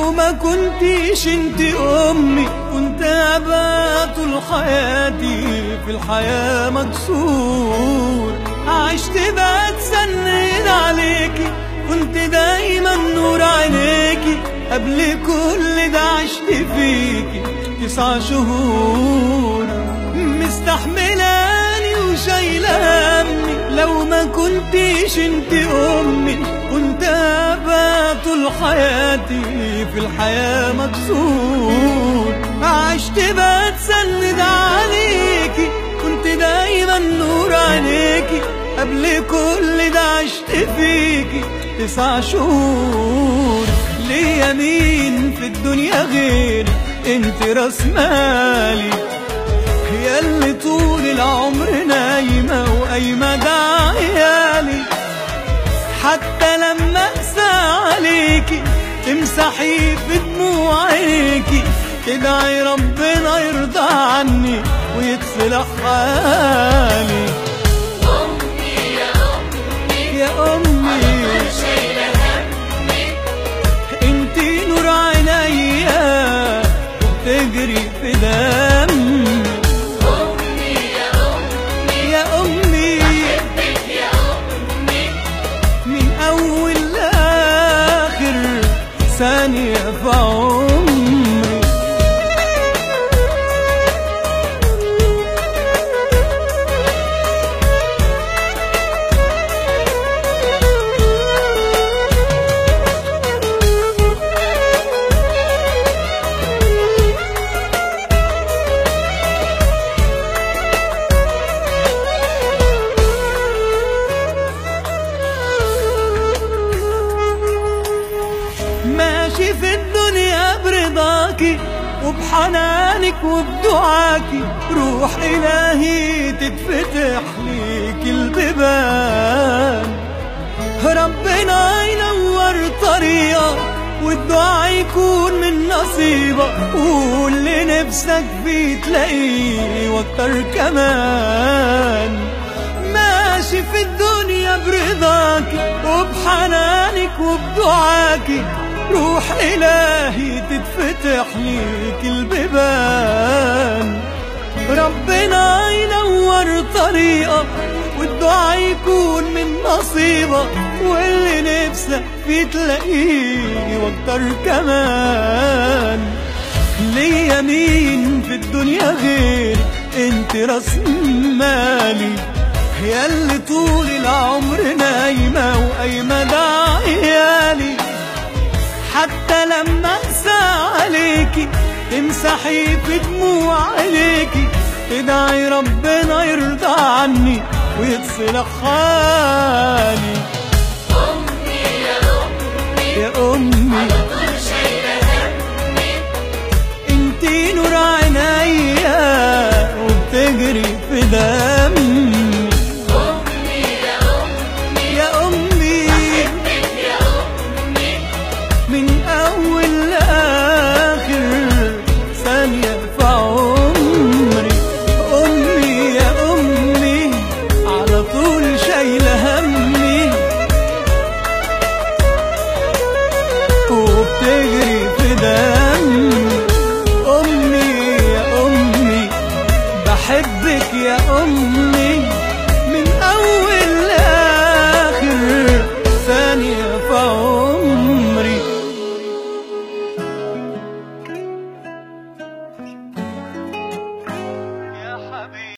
لو ما كنتيش انت امي كنت ابقى طول حياتي في الحياة مكسور عشت بتسند عليكي كنت دايما نور عينيكي قبل كل ده عشت فيكي تسع شهور مستحملاني وشايلة همي لو ما كنتيش انت امي كنت ابقى طول حياتي في الحياة مكسور عشت بتسند عليكي كنت دايما نور عينيكي قبل كل ده عشت فيكي تسع شهور ليا مين في الدنيا غيري انت راس مالي هي اللي طول العمر نايمة وقايمة ده عيالي حتى لما اقسى عليكي تمسحي في دموع عينيكي تدعي ربنا يرضى عني ويتصلح حالي أمي يا أمي يا امي شايلة همي انتي نور عينيا وبتجري في دمي أمي يا أمي يا امي بحبك يا أمي من اول لاخر ثانية في عمري ماشي في الدنيا برضاكي وبحنانك وبدعاكي روح إلهي تتفتح ليك البيبان ربنا ينور طريقك والدعاء يكون من نصيبك واللي نفسك فيه تلاقيه واكتر كمان ماشي في الدنيا برضاكي وبحنانك وبدعاكي روح إلهي تتفتح ليك البيبان ربنا ينور طريقك والدعاء يكون من نصيبك واللي نفسك فيه تلاقيه واكتر كمان ليا مين في الدنيا غير انت راس مالي هي اللي طول العمر نايمة وقايمة ده عيالي حتى لما انسى عليكي تمسحي في دموع عينيكي تدعي ربنا يرضى عني ويتصلح حالي أمي يا أمي يا امي